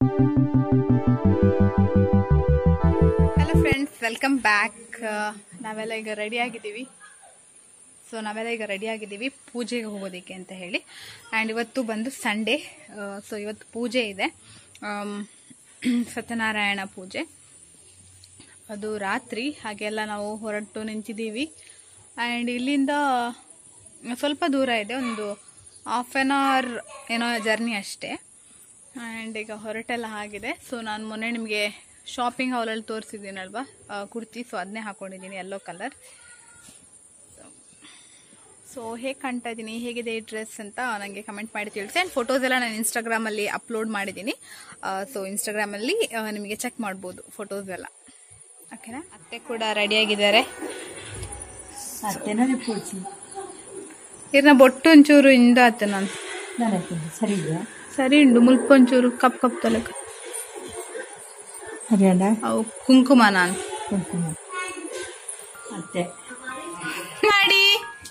hello friends welcome back ನಾವೆಲ್ಲ ಈಗ ready ಆಗಿದ್ದೀವಿ ಸೊ ನಾವೆಲ್ಲ ಈಗ ರೆಡಿ ಆಗಿದ್ದೀವಿ ಪೂಜೆಗೆ ಹೋಗೋದಕ್ಕೆ ಅಂತ ಹೇಳಿ ಆ್ಯಂಡ್ ಇವತ್ತು ಬಂದು ಸಂಡೇ ಸೊ ಇವತ್ತು ಪೂಜೆ ಇದೆ ಆಮ್, ಸತ್ಯನಾರಾಯಣ ಪೂಜೆ ಅದು ರಾತ್ರಿ ಹಾಗೆಲ್ಲ ನಾವು ಹೊರಟು ನಿಂತಿದ್ದೀವಿ ಆ್ಯಂಡ್ ಇಲ್ಲಿಂದ ಸ್ವಲ್ಪ ದೂರ ಇದೆ ಒಂದು ಹಾಫ್ ಆನ್ ಅವರ್ ಏನೋ ಜರ್ನಿ ಅಷ್ಟೇ ಆ್ಯಂಡ್ ಈಗ ಹೊರಟೆಲ್ಲ ಆಗಿದೆ ಸೊ ನಾನು ಮೊನ್ನೆ ನಿಮಗೆ ಶಾಪಿಂಗ್ ಹಾಲಲ್ಲಿ ತೋರಿಸಿದ್ದೀನಲ್ವಾ ಕುರ್ತಿ ಸೊ ಅದನ್ನೇ ಹಾಕೊಂಡಿದ್ದೀನಿ ಯೆಲ್ಲೋ ಕಲರ್ ಸೊ ಹೇಗೆ ಕಾಣ್ತಾ ಇದ್ದೀನಿ ಹೇಗಿದೆ ಈ ಡ್ರೆಸ್ ಅಂತ ನನಗೆ ಕಮೆಂಟ್ ಮಾಡಿ ತಿಳಿಸಿ ಆ್ಯಂಡ್ ಫೋಟೋಸ್ ಎಲ್ಲ ನಾನು ಇನ್ಸ್ಟಾಗ್ರಾಮಲ್ಲಿ ಅಪ್ಲೋಡ್ ಮಾಡಿದ್ದೀನಿ ಸೊ ಇನ್ಸ್ಟಾಗ್ರಾಮಲ್ಲಿ ನಿಮಗೆ ಚೆಕ್ ಮಾಡ್ಬೋದು ಫೋಟೋಸ್ ಎಲ್ಲ ಓಕೆನಾ ಅತ್ತೆ ಕೂಡ ರೆಡಿಯಾಗಿದ್ದಾರೆ ಅತ್ತೇನೇ ಪೂಜಿ ಇರ್ನ ಬೊಟ್ಟು ಒಂಚೂರು ಇಂದ ಆತ ನಾನು ನಾನು ಸರಿ ಇದೆಯಾ ಸರಿ ಉಂಡು ಮುಲ್ಪ ಒಂಚೂರು ಕಪ್ ಕಪ್ ತಲಕ ಹರಿಯಾಣ ಅವು ಕುಂಕುಮ ನಾನು ಕುಂಕುಮ ಅತ್ತೆ ಮಾಡಿ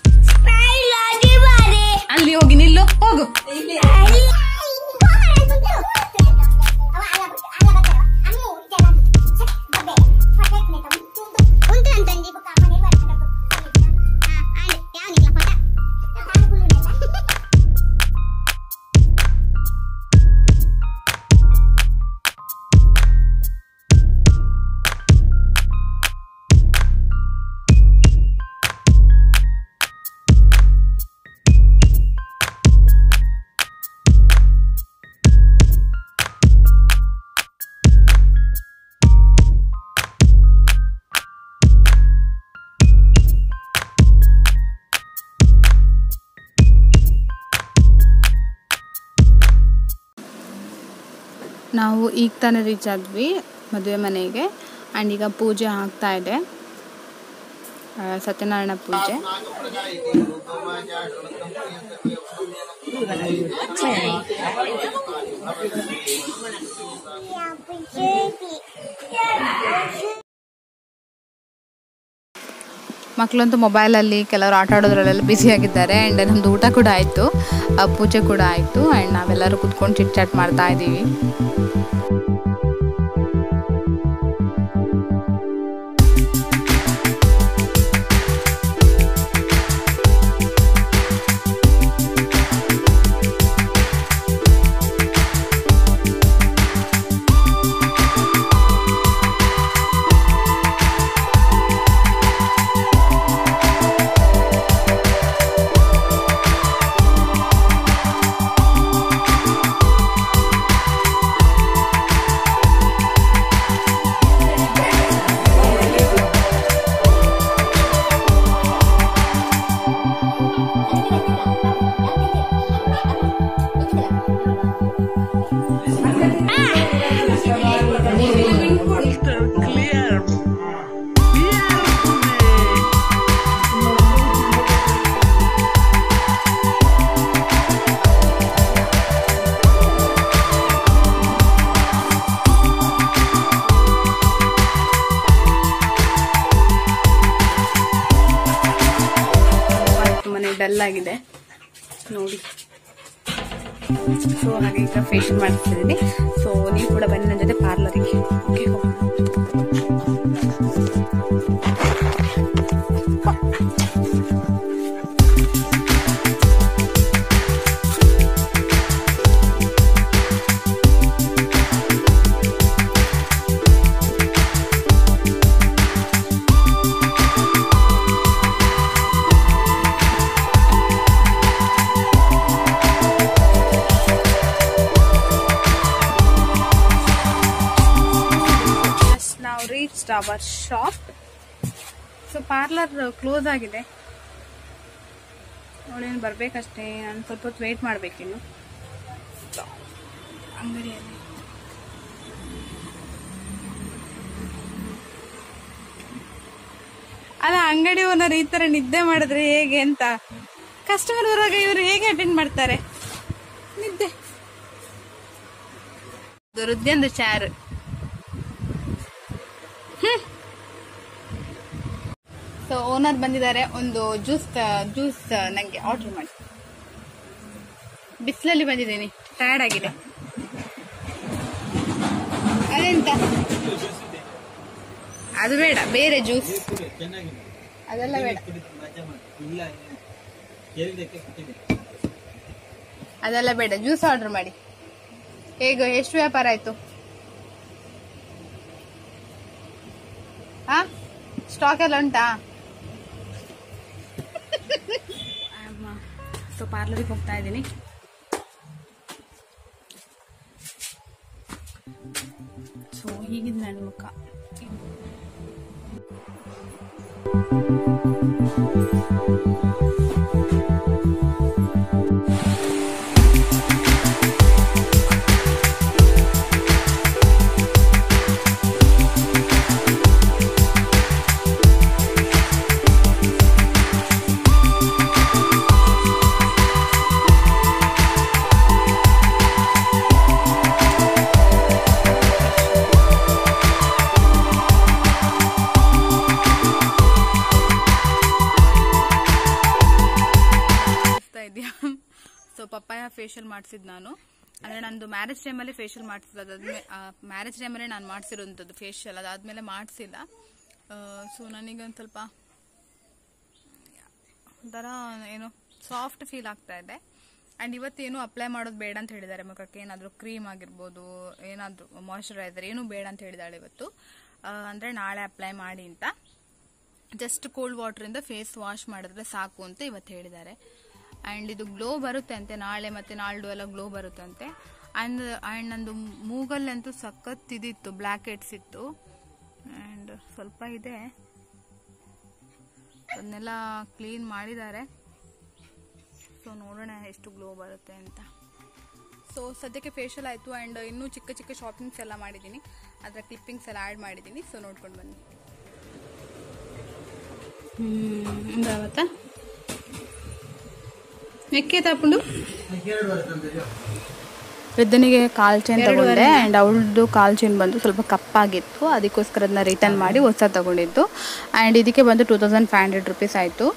ಅಲ್ಲಿ ಹೋಗಿ ನಿಲ್ಲು ಹೋಗು ನಾವು ಈಗ ತಾನೇ ರೀಚ್ ಆದ್ವಿ ಮದುವೆ ಮನೆಗೆ ಆ್ಯಂಡ್ ಈಗ ಪೂಜೆ ಆಗ್ತಾ ಇದೆ ಆ, ಸತ್ಯನಾರಾಯಣ ಪೂಜೆ ಮಕ್ಕಳಂತೂ ಮೊಬೈಲಲ್ಲಿ ಕೆಲವರು ಆಟ ಆಡೋದ್ರಲ್ಲೆಲ್ಲ ಬ್ಯುಸಿ ಆಗಿದ್ದಾರೆ ಆ್ಯಂಡ್ ನಮ್ಮದು ಊಟ ಕೂಡ ಆಯಿತು ಪೂಜೆ ಕೂಡ ಆಯಿತು ಆ್ಯಂಡ್ ನಾವೆಲ್ಲರೂ ಕುತ್ಕೊಂಡು ಚಿಟ್ ಚಾಟ್ ಮಾಡ್ತಾ ಇದ್ದೀವಿ ಮನೆ ಡಲ್ ಆಗಿದೆ ನೋಡಿ ಸೊ ಹಾಗೆ ಈಗ ಫೇಶಿಯಲ್ ಮಾಡಿಸ್ತಿದ್ದೀನಿ ಸೊ ನೀವು ಕೂಡ ಬನ್ನಿ ನನ್ನ ಜೊತೆ ಪಾರ್ಲರಿಗೆ ಓಕೆ ನಾವು reach our shop so parlour close ಆಗಿದೆ ಅವಳೇನು ಬರ್ಬೇಕಷ್ಟೇ ನಾನು ಸ್ವಲ್ಪ ಹೊತ್ತು ವೇಟ್ ಮಾಡಬೇಕಿನ್ನು ಅಂಗಡಿಯಲ್ಲಿ ಅಲ್ಲ ಅಂಗಡಿ ಓನರ್ ಈ ತರ ನಿದ್ದೆ ಮಾಡಿದ್ರೆ ಹೇಗೆ ಅಂತ ಕಸ್ಟಮರ್ ಬರುವಾಗ ಇವರು ಹೇಗೆ ಅಟೆಂಡ್ ಮಾಡ್ತಾರೆ ನಿದ್ದೆ ದುರುದ್ಯಂದು ಚಾರು ಸೊ ಓನರ್ ಬಂದಿದ್ದಾರೆ ಒಂದು ಜ್ಯೂಸ್ ಜ್ಯೂಸ್ ನಂಗೆ ಆರ್ಡರ್ ಮಾಡಿ ಬಿಸಿಲಲ್ಲಿ ಬಂದಿದ್ದೀನಿ ಟಯರ್ಡ್ ಆಗಿದೆ ಅದು ಬೇಡ ಬೇರೆ ಜ್ಯೂಸ್ ಚೆನ್ನಾಗಿದೆ ಅದೆಲ್ಲ ಬೇಡ ಕುಡಿದು ಮಜಾ ಮಾಡಿ ಇಲ್ಲ ಕೇಳಿದಕ್ಕೆ ಕೊಟ್ಟಿದೆ ಅದೆಲ್ಲ ಬೇಡ ಜ್ಯೂಸ್ ಆರ್ಡರ್ ಮಾಡಿ ಹೇಗೆ ಎಷ್ಟು ವ್ಯಾಪಾರ ಆಯ್ತು ಹಾ ಸ್ಟಾಕ್ ಎಲ್ಲ ಉಂಟಾ ಸೊ ಪಾರ್ಲರಿಗೆ ಹೋಗ್ತಾ ಇದ್ದೀನಿ ಸೊ ಹೀಗಿದೆ ನನ್ನ ಮುಖ ಮಾಡಿಸ್ತಾ ಇದೆಯಾ ಸೊ ಪಪ್ಪಾಯ ಫೇಶಿಯಲ್ ಮಾಡಿಸಿದ್ ನಾನು ಅಂದ್ರೆ ನಂದು ಮ್ಯಾರೇಜ್ ಟೈಮಲ್ಲಿ ಫೇಶಿಯಲ್ ಮಾಡಿಸಿಲ್ಲ ಅದಾದ್ಮೇಲೆ ಮ್ಯಾರೇಜ್ ಟೈಮಲ್ಲೇ ನಾನು ಮಾಡಿಸಿರೋಂಥದ್ದು ಫೇಶಿಯಲ್ ಅದಾದ್ಮೇಲೆ ಮಾಡಿಸಿಲ್ಲ ಸೊ ನನಗೆ ಒಂದು ಸ್ವಲ್ಪ ಒಂಥರ ಏನು ಸಾಫ್ಟ್ ಫೀಲ್ ಆಗ್ತಾ ಇದೆ ಆ್ಯಂಡ್ ಇವತ್ತೇನು ಅಪ್ಲೈ ಮಾಡೋದು ಬೇಡ ಅಂತ ಹೇಳಿದ್ದಾರೆ ಮುಖಕ್ಕೆ ಏನಾದರೂ ಕ್ರೀಮ್ ಆಗಿರ್ಬೋದು ಏನಾದರೂ ಮಾಯಶ್ಚರೈಸರ್ ಏನೂ ಬೇಡ ಅಂತ ಹೇಳಿದಾಳೆ ಇವತ್ತು ಆ, ಅಂದ್ರೆ ನಾಳೆ ಅಪ್ಲೈ ಮಾಡಿ ಅಂತ ಜಸ್ಟ್ ಕೋಲ್ಡ್ ವಾಟರಿಂದ ಫೇಸ್ ವಾಶ್ ಮಾಡಿದ್ರೆ ಸಾಕು ಅಂತ ಇವತ್ತು ಹೇಳಿದ್ದಾರೆ ಆ್ಯಂಡ್ ಇದು ಗ್ಲೋ ಬರುತ್ತೆ ಅಂತೆ ನಾಳೆ ಮತ್ತೆ ನಾಳ್ದು ಎಲ್ಲ ಗ್ಲೋ ಬರುತ್ತೆ ಅಂತೆ ಆ್ಯಂಡ್ ಆ್ಯಂಡ್ ನಂದು ಮೂಗಲ್ಲಂತೂ ಸಖತ್ ಇದಿತ್ತು ಬ್ಲ್ಯಾಕ್ ಹೆಡ್ಸ್ ಇತ್ತು ಆ್ಯಂಡ್ ಸ್ವಲ್ಪ ಇದೆ ಅದನ್ನೆಲ್ಲ ಕ್ಲೀನ್ ಮಾಡಿದ್ದಾರೆ ಸೊ ನೋಡೋಣ ಎಷ್ಟು ಗ್ಲೋ ಬರುತ್ತೆ ಅಂತ ಸೊ ಸದ್ಯಕ್ಕೆ ಫೇಶಿಯಲ್ ಆಯಿತು ಆ್ಯಂಡ್ ಇನ್ನೂ ಚಿಕ್ಕ ಚಿಕ್ಕ ಶಾಪಿಂಗ್ಸ್ ಎಲ್ಲ ಮಾಡಿದ್ದೀನಿ ಅದರ ಕ್ಲಿಪ್ಪಿಂಗ್ಸ್ ಎಲ್ಲ ಆ್ಯಡ್ ಮಾಡಿದ್ದೀನಿ ಸೊ ನೋಡ್ಕೊಂಡು ಬನ್ನಿ ఉందావత ಎಕ್ಕೆ ತಗೊಂಡು ವೃದ್ಧನಿಗೆ ಕಾಲ್ ಚೈನ್ ತಗೊಂಡೆ ಆ್ಯಂಡ್ ಅವಳದು ಕಾಲ್ ಚೈನ್ ಬಂದು ಸ್ವಲ್ಪ ಕಪ್ಪಾಗಿತ್ತು ಅದಕ್ಕೋಸ್ಕರ ಅದನ್ನ ರಿಟರ್ನ್ ಮಾಡಿ ಹೊಸ ತಗೊಂಡಿದ್ದು ಆ್ಯಂಡ್ ಇದಕ್ಕೆ ಬಂದು two thousand five hundred rupees ಆಯಿತು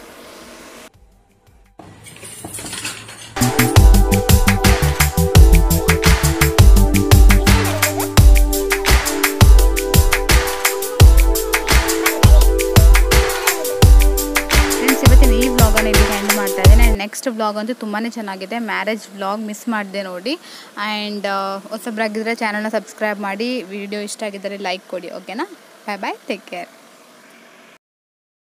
ಫ್ರೆಂಡ್ಸ್ ಇವತ್ತಿನ ಈ ವ್ಲಾಗನ್ನು ಇಲ್ಲಿಗೆ ಎಂಡ್ ಮಾಡ್ತಾ ಇದ್ದೇನೆ ಆ್ಯಂಡ್ ನೆಕ್ಸ್ಟ್ ವ್ಲಾಗ್ ಅಂತೂ ತುಂಬಾ ಚೆನ್ನಾಗಿದೆ ಮ್ಯಾರೇಜ್ ವ್ಲಾಗ್ ಮಿಸ್ ಮಾಡಿದೆ ನೋಡಿ ಆ್ಯಂಡ್ ಹೊಸಬ್ರಾಗಿದ್ದರೆ ಚಾನಲ್ನ ಸಬ್ಸ್ಕ್ರೈಬ್ ಮಾಡಿ ವಿಡಿಯೋ ಇಷ್ಟ ಆಗಿದ್ದರೆ ಲೈಕ್ ಕೊಡಿ ಓಕೆನಾ ಬಾಯ್ ಬಾಯ್ ಟೇಕ್ ಕೇರ್